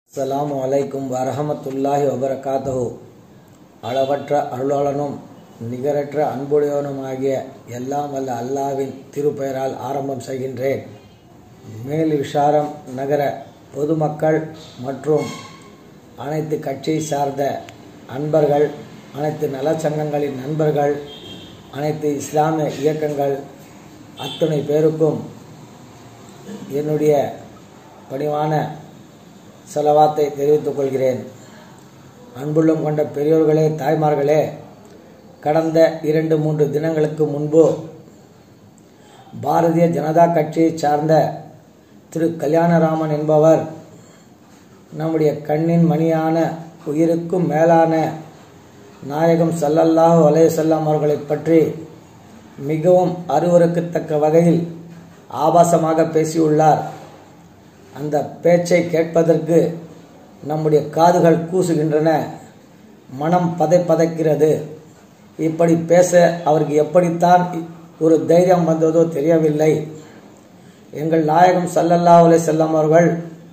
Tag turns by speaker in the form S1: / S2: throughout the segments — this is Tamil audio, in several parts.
S1: அஸ்ஸலாமு அலைக்கும் வரஹமத்துல்லாஹி வபரகாத்துஹு அளவற்ற அருளாளனும் நிகரற்ற அன்புடையவனுமாகிய எல்லாம் வல்ல அல்லாவின் திருப்பெயரால் ஆரம்பம் செய்கின்றேன் மேல் விஷாரம் நகர பொதுமக்கள் மற்றும் அனைத்து கட்சியை சார்ந்த அன்பர்கள் அனைத்து நலச்சங்கங்களின் நண்பர்கள் அனைத்து இஸ்லாமிய இயக்கங்கள் அத்தனை பேருக்கும் என்னுடைய பணிவான செலவாத்தை தெரிவித்துக் கொள்கிறேன் அன்புள்ளம் கொண்ட பெரியோர்களே தாய்மார்களே கடந்த இரண்டு மூன்று தினங்களுக்கு முன்பு பாரதிய ஜனதா கட்சியை சார்ந்த திரு கல்யாணராமன் என்பவர் நம்முடைய கண்ணின் மணியான உயிருக்கும் மேலான நாயகம் சல்லல்லாஹு அலையசல்லாம் அவர்களைப் பற்றி மிகவும் அருவருக்கத்தக்க வகையில் ஆபாசமாக பேசியுள்ளார் அந்த பேச்சை கேட்பதற்கு நம்முடைய காதுகள் கூசுகின்றன மனம் பதை பதைக்கிறது இப்படி பேச அவருக்கு எப்படித்தான் ஒரு தைரியம் வந்ததோ தெரியவில்லை எங்கள் நாயகம் சல்லல்லா அலை செல்லம் அவர்கள்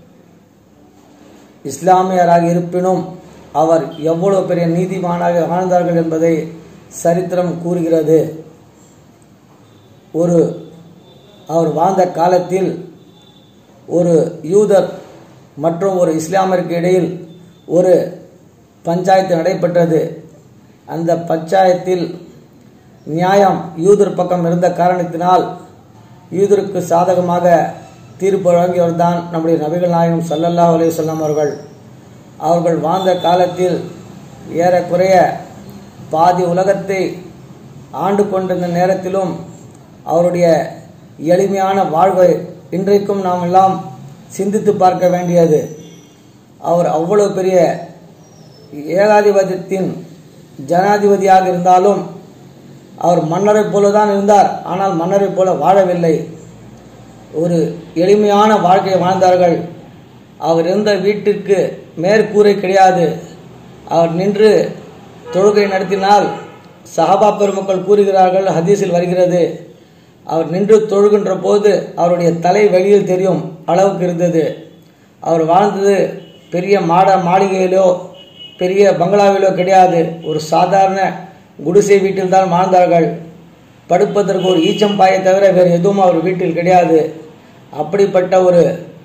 S1: இஸ்லாமியராக இருப்பினும் அவர் எவ்வளவு பெரிய நீதிமானாக வாழ்ந்தார்கள் என்பதை சரித்திரம் கூறுகிறது ஒரு அவர் வாழ்ந்த காலத்தில் ஒரு யூதர் மற்றும் ஒரு இஸ்லாமிற்கு இடையில் ஒரு பஞ்சாயத்து நடைபெற்றது அந்த பஞ்சாயத்தில் நியாயம் யூதர் பக்கம் இருந்த காரணத்தினால் யூதருக்கு சாதகமாக தீர்ப்பு வழங்கியவர் தான் நம்முடைய நபிகள் நாயகம் சல்லல்லா அலி சொல்லம் அவர்கள் அவர்கள் வாழ்ந்த காலத்தில் ஏறக்குறைய பாதி உலகத்தை ஆண்டு கொண்டிருந்த நேரத்திலும் அவருடைய எளிமையான வாழ்வை இன்றைக்கும் நாம் எல்லாம் சிந்தித்து பார்க்க வேண்டியது அவர் அவ்வளவு பெரிய ஏகாதிபத்தியத்தின் ஜனாதிபதியாக இருந்தாலும் அவர் மன்னரை போல தான் இருந்தார் ஆனால் மன்னரை போல வாழவில்லை ஒரு எளிமையான வாழ்க்கையை வாழ்ந்தார்கள் அவர் இருந்த வீட்டிற்கு மேற்கூரை கிடையாது அவர் நின்று தொழுகை நடத்தினால் சஹாபா பெருமக்கள் கூறுகிறார்கள் ஹதீஸில் வருகிறது அவர் நின்று தொழுகின்ற போது அவருடைய தலை வெளியில் தெரியும் அளவுக்கு இருந்தது அவர் வாழ்ந்தது பெரிய மாட மாளிகையிலோ பெரிய பங்களாவிலோ கிடையாது ஒரு சாதாரண குடிசை வீட்டில் தான் வாழ்ந்தார்கள் படுப்பதற்கு ஒரு ஈச்சம்பாயை தவிர வேறு எதுவும் அவர் வீட்டில் கிடையாது அப்படிப்பட்ட ஒரு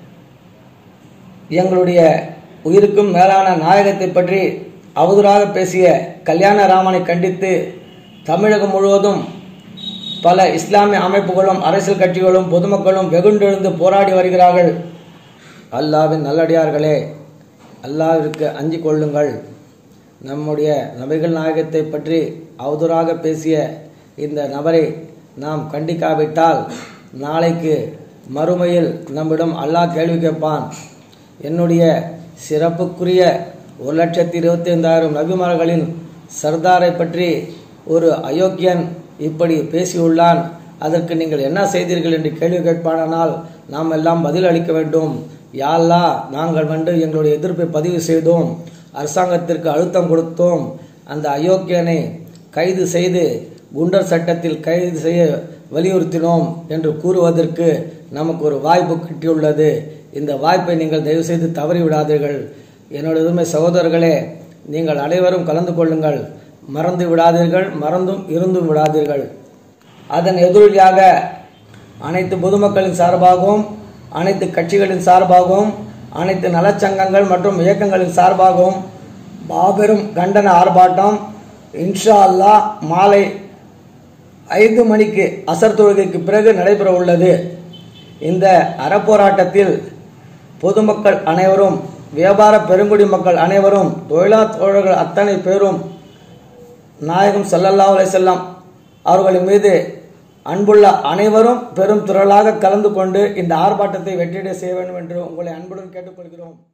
S1: எங்களுடைய உயிருக்கும் மேலான நாயகத்தை பற்றி அவதூறாக பேசிய கல்யாணராமனை கண்டித்து தமிழகம் முழுவதும் பல இஸ்லாமிய அமைப்புகளும் அரசியல் கட்சிகளும் பொதுமக்களும் வெகுண்டெழுந்து போராடி வருகிறார்கள் அல்லாவின் நல்லடியார்களே அல்லாவிற்கு அஞ்சு கொள்ளுங்கள் நம்முடைய நபிகள் நாயகத்தை பற்றி அவதூறாக பேசிய இந்த நபரை நாம் கண்டிக்காவிட்டால் நாளைக்கு மறுமையில் நம்மிடம் அல்லாஹ் கேள்வி கேட்பான் என்னுடைய சிறப்புக்குரிய ஒரு லட்சத்தி இருபத்தி ஐந்தாயிரம் நபிமார்களின் சர்தாரை பற்றி ஒரு அயோக்கியன் இப்படி பேசியுள்ளான் அதற்கு நீங்கள் என்ன செய்தீர்கள் என்று கேள்வி கேட்பானால் நாம் எல்லாம் பதில் அளிக்க வேண்டும் யாழ்லா நாங்கள் வந்து எங்களுடைய எதிர்ப்பை பதிவு செய்தோம் அரசாங்கத்திற்கு அழுத்தம் கொடுத்தோம் அந்த அயோக்கியனை கைது செய்து குண்டர் சட்டத்தில் கைது செய்ய வலியுறுத்தினோம் என்று கூறுவதற்கு நமக்கு ஒரு வாய்ப்பு கிட்டியுள்ளது இந்த வாய்ப்பை நீங்கள் தயவு செய்து தவறி விடாதீர்கள் என்னுடைய சகோதரர்களே நீங்கள் அனைவரும் கலந்து கொள்ளுங்கள் மறந்து விடாதீர்கள் மறந்தும் இருந்தும் விடாதீர்கள் அதன் எதிரொலியாக அனைத்து பொதுமக்களின் சார்பாகவும் அனைத்து கட்சிகளின் சார்பாகவும் அனைத்து நலச்சங்கங்கள் மற்றும் இயக்கங்களின் சார்பாகவும் மாபெரும் கண்டன ஆர்ப்பாட்டம் இன்ஷா அல்லா மாலை ஐந்து மணிக்கு அசர் தொழுகைக்கு பிறகு நடைபெற உள்ளது இந்த அறப்போராட்டத்தில் பொதுமக்கள் அனைவரும் வியாபார பெருங்குடி மக்கள் அனைவரும் தொழிலா தோழர்கள் அத்தனை பேரும் நாயகம் சல்லல்லா அலை செல்லம் அவர்களின் மீது அன்புள்ள அனைவரும் பெரும் திரளாக கலந்து கொண்டு இந்த ஆர்ப்பாட்டத்தை வெற்றியடை செய்ய வேண்டும் என்று உங்களை அன்புடன் கேட்டுக்கொள்கிறோம்